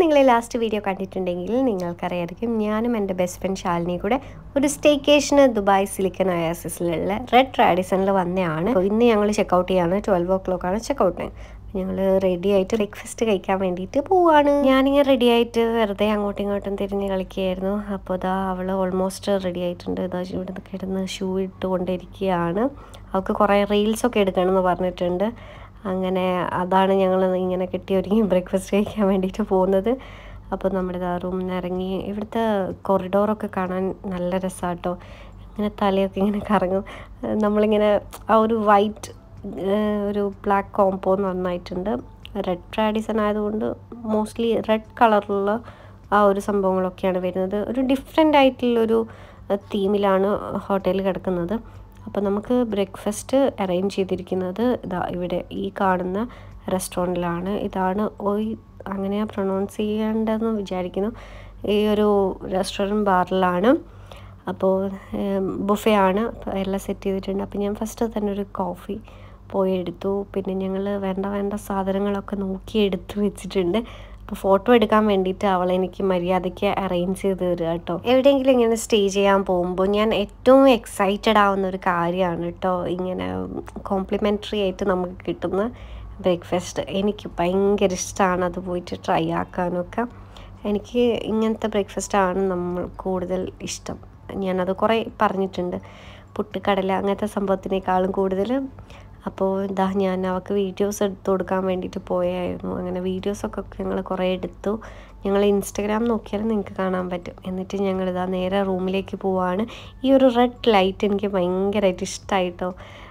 നിങ്ങൾ last video കണ്ടിട്ടുണ്ടെങ്കിൽ നിങ്ങൾക്കറിയായിരിക്കും ഞാനും എൻ്റെ ബെസ്റ്റ് ഫ്രണ്ട് ശാലിനി കൂടെ ഒരു സ്റ്റേക്കേഷന് ദുബായ് സിലിക്കൺ ഒയാസിസിലുള്ള റെഡ് റാഡിസണിൽ വന്നതാണ് അപ്പോൾ ഇന്ന് ഞങ്ങൾ ചെക്കൗട്ട് ചെയ്യാണ് ട്വൽവ് ഓ ക്ലോക്ക് ആണ് ചെക്കൗട്ട് ടൈം ഞങ്ങൾ റെഡി ആയിട്ട് ബ്രേക്ക്ഫാസ്റ്റ് കഴിക്കാൻ വേണ്ടിയിട്ട് പോവാണ് ഞാനിങ്ങനെ റെഡി ആയിട്ട് വെറുതെ അങ്ങോട്ടും ഇങ്ങോട്ടും തിരിഞ്ഞ് കളിക്കുകയായിരുന്നു അപ്പോൾ ഇതാ അവൾ ഓൾമോസ്റ്റ് റെഡി ആയിട്ടുണ്ട് ഇതാ ഇവിടെ കിടന്ന് ഷൂ ഇട്ടുകൊണ്ടിരിക്കുകയാണ് അവൾക്ക് കുറേ റീൽസൊക്കെ എടുക്കണമെന്ന് പറഞ്ഞിട്ടുണ്ട് അങ്ങനെ അതാണ് ഞങ്ങൾ ഇങ്ങനെ കെട്ടി ഒരുങ്ങി ബ്രേക്ക്ഫാസ്റ്റ് കഴിക്കാൻ വേണ്ടിയിട്ട് പോകുന്നത് അപ്പോൾ നമ്മുടെ ഇതാ റൂമിൽ നിന്ന് ഇറങ്ങി ഇവിടുത്തെ കൊറിഡോറൊക്കെ കാണാൻ നല്ല രസമാട്ടോ ഇങ്ങനെ തലയൊക്കെ ഇങ്ങനെ കറങ്ങും നമ്മളിങ്ങനെ ആ ഒരു വൈറ്റ് ഒരു ബ്ലാക്ക് കോമ്പോ നന്നായിട്ടുണ്ട് റെഡ് ട്രാഡിസൺ ആയതുകൊണ്ട് മോസ്റ്റ്ലി റെഡ് കളറിലുള്ള ആ ഒരു സംഭവങ്ങളൊക്കെയാണ് വരുന്നത് ഒരു ഡിഫറെൻ്റ് ആയിട്ടുള്ളൊരു തീമിലാണ് ഹോട്ടൽ കിടക്കുന്നത് അപ്പോൾ നമുക്ക് ബ്രേക്ക്ഫാസ്റ്റ് അറേഞ്ച് ചെയ്തിരിക്കുന്നത് ഇതാ ഇവിടെ ഈ കാണുന്ന റെസ്റ്റോറൻറ്റിലാണ് ഇതാണ് ഓയ് അങ്ങനെയാണ് പ്രൊണൗൺസ് ചെയ്യേണ്ടതെന്ന് വിചാരിക്കുന്നു ഈ ഒരു റെസ്റ്റോറൻറ്റ് ബാറിലാണ് അപ്പോൾ ബുഫേ ആണ് എല്ലാം സെറ്റ് ചെയ്തിട്ടുണ്ട് അപ്പോൾ ഞാൻ ഫസ്റ്റ് തന്നെ ഒരു കോഫി പോയി എടുത്തു പിന്നെ ഞങ്ങൾ വേണ്ട വേണ്ട സാധനങ്ങളൊക്കെ നോക്കി എടുത്ത് വെച്ചിട്ടുണ്ട് അപ്പോൾ ഫോട്ടോ എടുക്കാൻ വേണ്ടിയിട്ട് അവൾ എനിക്ക് മര്യാദയ്ക്ക് അറേഞ്ച് ചെയ്ത് തരിക കേട്ടോ എവിടെയെങ്കിലും ഇങ്ങനെ സ്റ്റേ ചെയ്യാൻ പോകുമ്പോൾ ഞാൻ ഏറ്റവും എക്സൈറ്റഡ് ആവുന്ന ഒരു കാര്യമാണ് കേട്ടോ ഇങ്ങനെ കോംപ്ലിമെൻ്ററി ആയിട്ട് നമുക്ക് കിട്ടുന്ന ബ്രേക്ക്ഫാസ്റ്റ് എനിക്ക് ഭയങ്കര ഇഷ്ടമാണ് അത് പോയിട്ട് ട്രൈ ആക്കാനൊക്കെ എനിക്ക് ഇങ്ങനത്തെ ബ്രേക്ക്ഫാസ്റ്റാണ് നമ്മൾ കൂടുതൽ ഇഷ്ടം ഞാനത് കുറേ പറഞ്ഞിട്ടുണ്ട് പുട്ടുകടല അങ്ങനത്തെ സംഭവത്തിനേക്കാളും കൂടുതൽ അപ്പോൾ ഇതാ ഞാൻ അവൾക്ക് വീഡിയോസ് എടുത്തു കൊടുക്കാൻ വേണ്ടിയിട്ട് പോയായിരുന്നു അങ്ങനെ വീഡിയോസൊക്കെ ഞങ്ങൾ കുറേ എടുത്തു ഞങ്ങൾ ഇൻസ്റ്റഗ്രാം നോക്കിയാൽ നിങ്ങൾക്ക് കാണാൻ പറ്റും എന്നിട്ട് ഞങ്ങൾ ഇതാ നേരെ റൂമിലേക്ക് പോവാണ് ഈ ഒരു റെഡ് ലൈറ്റ് എനിക്ക് ഭയങ്കരമായിട്ട് ഇഷ്ടമായിട്ടോ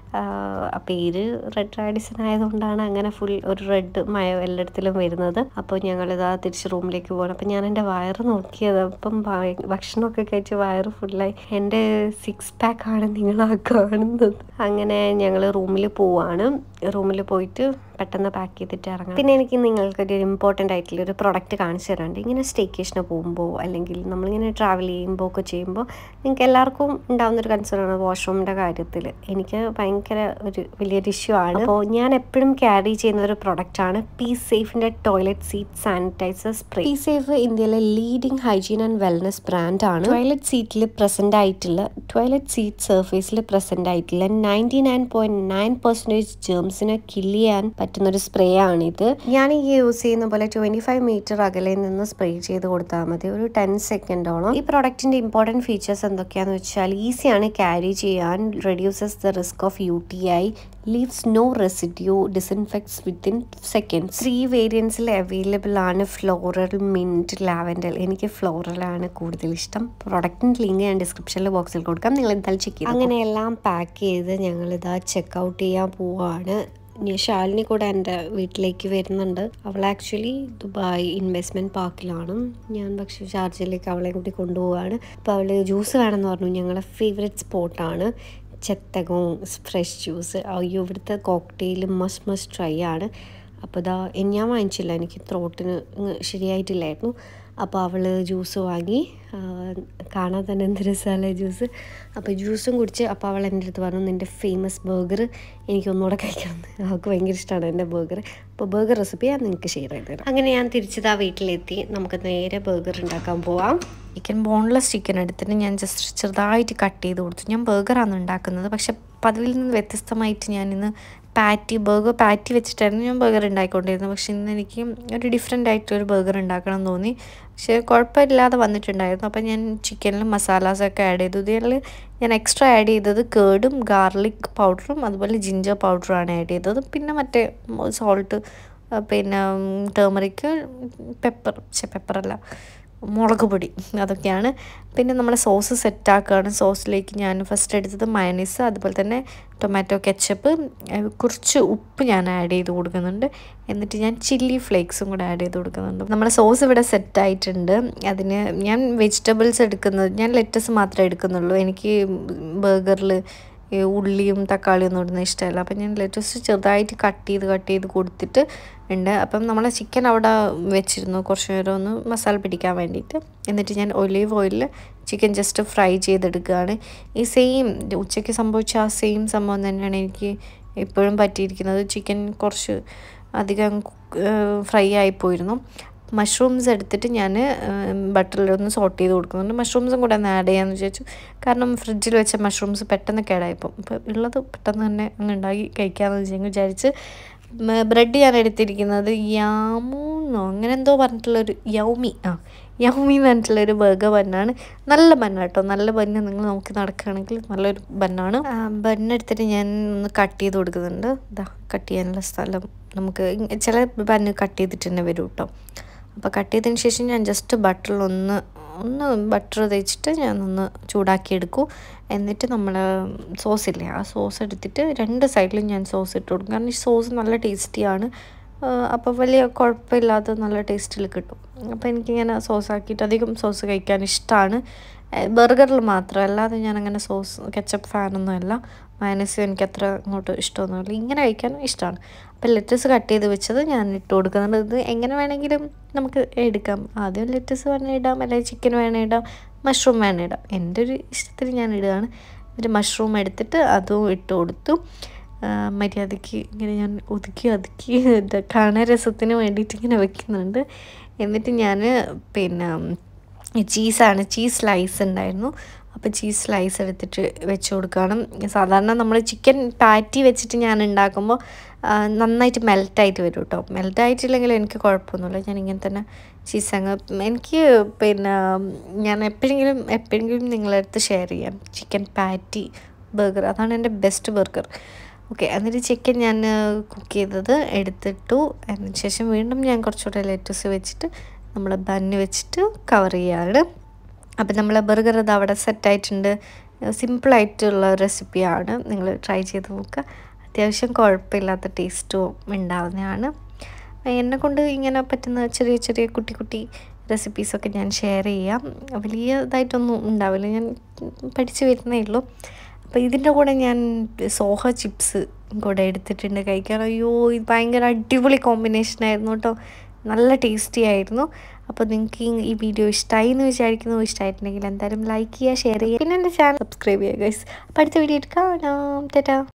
പേര് റെഡ് റാഡിസൺ ആയതുകൊണ്ടാണ് അങ്ങനെ ഫുൾ ഒരു റെഡ് മയ എല്ലായിടത്തിലും വരുന്നത് അപ്പോൾ ഞങ്ങളിതാ തിരിച്ച് റൂമിലേക്ക് പോകണം അപ്പം ഞാൻ എൻ്റെ വയറ് നോക്കിയത് അപ്പം ഭക്ഷണമൊക്കെ കഴിച്ച് വയറ് ഫുള്ളായി എൻ്റെ സിക്സ് പാക്കാണ് നിങ്ങൾ ആ കാണുന്നത് അങ്ങനെ ഞങ്ങൾ റൂമിൽ പോവാണ് റൂമിൽ പോയിട്ട് പെട്ടെന്ന് പാക്ക് ചെയ്തിട്ട് ഇറങ്ങാം പിന്നെ എനിക്ക് നിങ്ങൾക്കൊരു ഇമ്പോർട്ടൻ്റ് ആയിട്ടുള്ള ഒരു പ്രൊഡക്റ്റ് കാണിച്ചു തരാണ്ട് ഇങ്ങനെ സ്റ്റേക്കേഷന് പോകുമ്പോൾ അല്ലെങ്കിൽ നമ്മളിങ്ങനെ ട്രാവൽ ചെയ്യുമ്പോൾ ഒക്കെ ചെയ്യുമ്പോൾ നിങ്ങൾക്ക് എല്ലാവർക്കും ഉണ്ടാകുന്ന ഒരു കൺസേൺ ആണ് വാഷ്റൂമിൻ്റെ കാര്യത്തിൽ എനിക്ക് ഭയങ്കര ഒരു വലിയൊരു ഇഷ്യൂ ആണ് അപ്പോൾ ഞാൻ എപ്പോഴും ക്യാരി ചെയ്യുന്ന ഒരു പ്രൊഡക്റ്റാണ് പി സേഫിൻ്റെ toilet seat sanitizer spray P Safe ഇന്ത്യയിലെ ലീഡിംഗ് ഹൈജീൻ ആൻഡ് വെൽനസ് ബ്രാൻഡാണ് ടോയ്ലറ്റ് സീറ്റിൽ പ്രസൻ്റ് ആയിട്ടുള്ള ടോയ്ലറ്റ് സീറ്റ് സർഫേസിൽ പ്രസൻ്റ് ആയിട്ടുള്ള ninety nine point nine percentage ജേംസിനെ കില്ല് ചെയ്യാൻ പറ്റുന്ന ഒരു സ്പ്രേ ആണിത് ഞാൻ ഈ യൂസ് ചെയ്യുന്ന പോലെ ട്വൻറ്റി ഫൈവ് മീറ്റർ അകലെ നിന്ന് സ്പ്രേ ചെയ്ത് കൊടുത്താൽ മതി ഒരു ടെൻ സെക്കൻഡോളം ഈ പ്രൊഡക്റ്റിന്റെ ഇമ്പോർട്ടൻറ്റ് ഫീച്ചേഴ്സ് എന്തൊക്കെയാണെന്ന് വെച്ചാൽ ഈസിയാണ് ക്യാരി ചെയ്യാൻ reduces the risk of U T I leaves no residue disinfects within seconds three വേരിയൻസിൽ അവൈലബിൾ ആണ് ഫ്ലോറൽ മിൻറ്റ് ലാവൻഡർ എനിക്ക് ഫ്ലോറലാണ് കൂടുതൽ ഇഷ്ടം പ്രൊഡക്റ്റിൻ്റെ ലിങ്ക് ഞാൻ ഡിസ്ക്രിപ്ഷനിൽ ബോക്സിൽ കൊടുക്കാം നിങ്ങൾ എന്തായാലും ചെക്ക് ചെയ്യും അങ്ങനെ എല്ലാം പാക്ക് ചെയ്ത് ഞങ്ങളിതാ ചെക്കൗട്ട് ചെയ്യാൻ പോവാണ് ഞാൻ ശാലിനി കൂടെ എൻ്റെ വീട്ടിലേക്ക് വരുന്നുണ്ട് അവൾ ആക്ച്വലി ദുബായ് ഇൻവെസ്റ്റ്മെൻറ്റ് പാർക്കിലാണ് ഞാൻ പക്ഷേ ഷാർജയിലേക്ക് അവളെ കൂടി കൊണ്ടുപോവാണ് അപ്പോൾ അവൾ ജ്യൂസ് വേണമെന്ന് പറഞ്ഞു ഞങ്ങളുടെ ഫേവറേറ്റ് സ്പോട്ടാണ് ചെത്തകവും ഫ്രഷ് ജ്യൂസ് അയ്യോ ഇവിടുത്തെ കോക്ടെയിൽ മസ്റ്റ് മസ്റ്റ് ട്രൈ ആണ് അപ്പോൾ ഇതാ ഞാൻ വാങ്ങിച്ചില്ല എനിക്ക് ത്രോട്ടിന് ശരിയായിട്ടില്ലായിരുന്നു അപ്പോൾ അവൾ ജ്യൂസ് വാങ്ങി കാണാൻ തന്നെ എന്ത് രസമല്ലേ ജ്യൂസ് അപ്പോൾ ജ്യൂസും കുടിച്ച് അപ്പോൾ അവൾ എൻ്റെ അടുത്ത് പറഞ്ഞു നിൻ്റെ ഫേമസ് ബർഗർ എനിക്കൊന്നുകൂടെ കഴിക്കണം അവൾക്ക് ഭയങ്കര ഇഷ്ടമാണ് എൻ്റെ ബർഗർ അപ്പോൾ ബർഗർ റെസിപ്പി ഞാൻ നിങ്ങൾക്ക് ഷെയർ ചെയ്ത് തരാം അങ്ങനെ ഞാൻ തിരിച്ചതാ വീട്ടിലെത്തി നമുക്ക് നേരെ ബർഗർ ഉണ്ടാക്കാൻ പോവാം ചിക്കൻ ബോൺലെസ് ചിക്കൻ എടുത്തിട്ട് ഞാൻ ജസ്റ്റ് ചെറുതായിട്ട് കട്ട് ചെയ്ത് കൊടുത്തു ഞാൻ ബർഗറാണ് ഉണ്ടാക്കുന്നത് പക്ഷെ പതിവിൽ നിന്ന് വ്യത്യസ്തമായിട്ട് ഞാനിന്ന് പാറ്റി ബർഗർ പാറ്റി വെച്ചിട്ടായിരുന്നു ഞാൻ ബർഗർ ഉണ്ടാക്കിക്കൊണ്ടിരുന്നത് പക്ഷെ ഇന്ന് എനിക്ക് ഒരു ഡിഫറെൻ്റ് ആയിട്ടൊരു ബർഗർ ഉണ്ടാക്കണം എന്ന് തോന്നി പക്ഷേ കുഴപ്പമില്ലാതെ വന്നിട്ടുണ്ടായിരുന്നു അപ്പം ഞാൻ ചിക്കനിൽ മസാലാസൊക്കെ ആഡ് ചെയ്തു ഇതിൽ ഞാൻ എക്സ്ട്രാ ആഡ് ചെയ്തത് കേടും ഗാർലിക് പൗഡറും അതുപോലെ ജിഞ്ചർ പൗഡറുമാണ് ആഡ് ചെയ്തത് പിന്നെ മറ്റേ സോൾട്ട് പിന്നെ ടേമറിക്ക് പെപ്പർ പക്ഷെ പെപ്പറല്ല മുളക് പൊടി അതൊക്കെയാണ് പിന്നെ നമ്മൾ സോസ് സെറ്റാക്കുകയാണ് സോസിലേക്ക് ഞാൻ ഫസ്റ്റ് എടുത്തത് മയനീസ് അതുപോലെ തന്നെ ടൊമാറ്റോ കെച്ചപ്പ് കുറച്ച് ഉപ്പ് ഞാൻ ആഡ് ചെയ്ത് കൊടുക്കുന്നുണ്ട് എന്നിട്ട് ഞാൻ ചില്ലി ഫ്ലേക്സും കൂടെ ആഡ് ചെയ്ത് കൊടുക്കുന്നുണ്ട് നമ്മുടെ സോസ് ഇവിടെ സെറ്റായിട്ടുണ്ട് അതിന് ഞാൻ വെജിറ്റബിൾസ് എടുക്കുന്നത് ഞാൻ ലെറ്റസ് മാത്രമേ എടുക്കുന്നുള്ളൂ എനിക്ക് ബർഗറിൽ ഉള്ളിയും തക്കാളിയും ഒന്നും ഇടുന്ന ഇഷ്ടമല്ല അപ്പം ഞാൻ ലെറ്റസ് ചെറുതായിട്ട് കട്ട് ചെയ്ത് കട്ട് ചെയ്ത് കൊടുത്തിട്ട് ഉണ്ട് അപ്പം നമ്മൾ ചിക്കൻ അവിടെ വെച്ചിരുന്നു കുറച്ച് നേരം ഒന്ന് മസാല പിടിക്കാൻ വേണ്ടിയിട്ട് എന്നിട്ട് ഞാൻ ഒലീവ് ഓയിലിൽ ചിക്കൻ ജസ്റ്റ് ഫ്രൈ ചെയ്തെടുക്കുകയാണ് ഈ സെയിം ഉച്ചയ്ക്ക് സംഭവിച്ച ആ സെയിം സംഭവം തന്നെയാണ് എനിക്ക് ഇപ്പോഴും പറ്റിയിരിക്കുന്നത് ചിക്കൻ കുറച്ച് അധികം ഫ്രൈ ആയിപ്പോയിരുന്നു മഷ്റൂംസ് എടുത്തിട്ട് ഞാൻ ബട്ടറിലൊന്ന് സോട്ട് ചെയ്ത് കൊടുക്കുന്നുണ്ട് മഷ്റൂംസും കൂടെ ഒന്ന് ആഡ് ചെയ്യാമെന്ന് വിചാരിച്ചു കാരണം ഫ്രിഡ്ജിൽ വെച്ച മഷ്റൂംസ് പെട്ടെന്ന് കേടായിപ്പോൾ അപ്പോൾ ഉള്ളത് പെട്ടെന്ന് തന്നെ അങ്ങ് ഉണ്ടാക്കി കഴിക്കാമെന്ന് വിചാരിച്ച് ബ്രെഡ് ഞാൻ എടുത്തിരിക്കുന്നത് യാമൂന്നോ അങ്ങനെ എന്തോ പറഞ്ഞിട്ടുള്ളൊരു യൗമി ആ യൗമി എന്ന് പറഞ്ഞിട്ടുള്ളൊരു ബർഗർ ബന്നാണ് നല്ല ബന്ന കേട്ടോ നല്ല ബന്ന് നിങ്ങൾ നോക്കി നടക്കുകയാണെങ്കിൽ നല്ലൊരു ബന്നാണ് ബണ്ണെടുത്തിട്ട് ഞാൻ ഒന്ന് കട്ട് ചെയ്ത് കൊടുക്കുന്നുണ്ട് ഇതാ കട്ട് ചെയ്യാനുള്ള സ്ഥലം നമുക്ക് ചില ബന്ന് കട്ട് ചെയ്തിട്ട് തന്നെ വരും കേട്ടോ അപ്പോൾ കട്ട് ചെയ്തതിന് ശേഷം ഞാൻ ജസ്റ്റ് ബട്ടറിലൊന്ന് ഒന്ന് ബട്ടർ തേച്ചിട്ട് ഞാനൊന്ന് ചൂടാക്കി എടുക്കും എന്നിട്ട് നമ്മൾ സോസില്ലേ ആ സോസ് എടുത്തിട്ട് രണ്ട് സൈഡിലും ഞാൻ സോസ് ഇട്ട് കൊടുക്കും കാരണം ഈ സോസ് നല്ല ടേസ്റ്റിയാണ് അപ്പോൾ വലിയ കുഴപ്പമില്ലാതെ നല്ല ടേസ്റ്റിൽ കിട്ടും അപ്പോൾ എനിക്കിങ്ങനെ സോസ് ആക്കിയിട്ട് അധികം സോസ് കഴിക്കാൻ ഇഷ്ടമാണ് ബർഗറിൽ മാത്രം അല്ലാതെ ഞാൻ അങ്ങനെ സോസ് കെച്ചപ്പ് ഫാനൊന്നും അല്ല മയനസ് എനിക്ക് അത്ര അങ്ങോട്ട് ഇഷ്ടമൊന്നുമില്ല ഇങ്ങനെ കഴിക്കാൻ ഇഷ്ടമാണ് അപ്പോൾ ലെറ്റസ് കട്ട് ചെയ്ത് വെച്ചത് ഞാൻ ഇട്ട് കൊടുക്കുന്നുണ്ട് ഇത് എങ്ങനെ വേണമെങ്കിലും നമുക്ക് എടുക്കാം ആദ്യം ലെറ്റസ് വേണേൽ ഇടാം അല്ലെങ്കിൽ ചിക്കൻ വേണേൽ ഇടാം മഷ്റൂം വേണേൽ ഇടാം എൻ്റെ ഒരു ഇഷ്ടത്തിന് ഞാൻ ഇടുകയാണ് എന്നിട്ട് മഷ്റൂം എടുത്തിട്ട് അതും ഇട്ട് കൊടുത്തു മര്യാദയ്ക്ക് ഇങ്ങനെ ഞാൻ ഒതുക്കി ഒതുക്കി ഇത് കാണാൻ രസത്തിന് വേണ്ടിയിട്ട് ഇങ്ങനെ വെക്കുന്നുണ്ട് എന്നിട്ട് ഞാൻ പിന്നെ ചീസാണ് ചീസ് സ്ലൈസ് ഉണ്ടായിരുന്നു അപ്പോൾ ചീസ് സ്ലൈസ് എടുത്തിട്ട് വെച്ച് കൊടുക്കണം സാധാരണ നമ്മൾ ചിക്കൻ പാറ്റി വെച്ചിട്ട് ഞാൻ ഉണ്ടാക്കുമ്പോൾ നന്നായിട്ട് മെൽറ്റായിട്ട് വരും കേട്ടോ മെൽറ്റായിട്ടില്ലെങ്കിൽ എനിക്ക് കുഴപ്പമൊന്നുമില്ല ഞാൻ ഇങ്ങനെ തന്നെ ചീസ് അങ്ങ് എനിക്ക് പിന്നെ ഞാൻ എപ്പോഴെങ്കിലും എപ്പോഴെങ്കിലും നിങ്ങളുടെ അടുത്ത് ഷെയർ ചെയ്യാം ചിക്കൻ പാറ്റി ബർഗർ അതാണ് എൻ്റെ ബെസ്റ്റ് ബർഗർ ഓക്കെ എന്നിട്ട് ചിക്കൻ ഞാൻ കുക്ക് ചെയ്തത് എടുത്തിട്ടു അതിന് ശേഷം വീണ്ടും ഞാൻ കുറച്ചുകൂടെ ലെറ്റസ് വെച്ചിട്ട് നമ്മൾ ബന്ന് വെച്ചിട്ട് കവർ ചെയ്യാണ് അപ്പം നമ്മൾ ബർഗർ അത് അവിടെ സെറ്റായിട്ടുണ്ട് സിമ്പിളായിട്ടുള്ള റെസിപ്പിയാണ് നിങ്ങൾ ട്രൈ ചെയ്ത് നോക്കുക അത്യാവശ്യം കുഴപ്പമില്ലാത്ത ടേസ്റ്റും ഉണ്ടാവുന്നതാണ് എന്നെ കൊണ്ട് ഇങ്ങനെ പറ്റുന്ന ചെറിയ ചെറിയ കുട്ടി കുട്ടി റെസിപ്പീസൊക്കെ ഞാൻ ഷെയർ ചെയ്യാം വലിയ ഇതായിട്ടൊന്നും ഉണ്ടാവില്ല ഞാൻ പഠിച്ചു വരുന്നേ ഉള്ളൂ അപ്പോൾ ഇതിൻ്റെ കൂടെ ഞാൻ സോഹ ചിപ്സ് കൂടെ എടുത്തിട്ടുണ്ട് കഴിക്കാൻ അയ്യോ ഇത് ഭയങ്കര അടിപൊളി കോമ്പിനേഷൻ ആയിരുന്നു കേട്ടോ നല്ല ടേസ്റ്റി ആയിരുന്നു അപ്പോൾ നിങ്ങൾക്ക് ഈ വീഡിയോ ഇഷ്ടമായി എന്ന് വിചാരിക്കുന്നു ഇഷ്ടമായിട്ടുണ്ടെങ്കിൽ എന്തായാലും ലൈക്ക് ചെയ്യുക ഷെയർ ചെയ്യുക പിന്നെ എൻ്റെ ചാനൽ സബ്സ്ക്രൈബ് ചെയ്യുക ഗൈസ് അപ്പോൾ അടുത്ത വീഡിയോ കാണാം ടാറ്റാ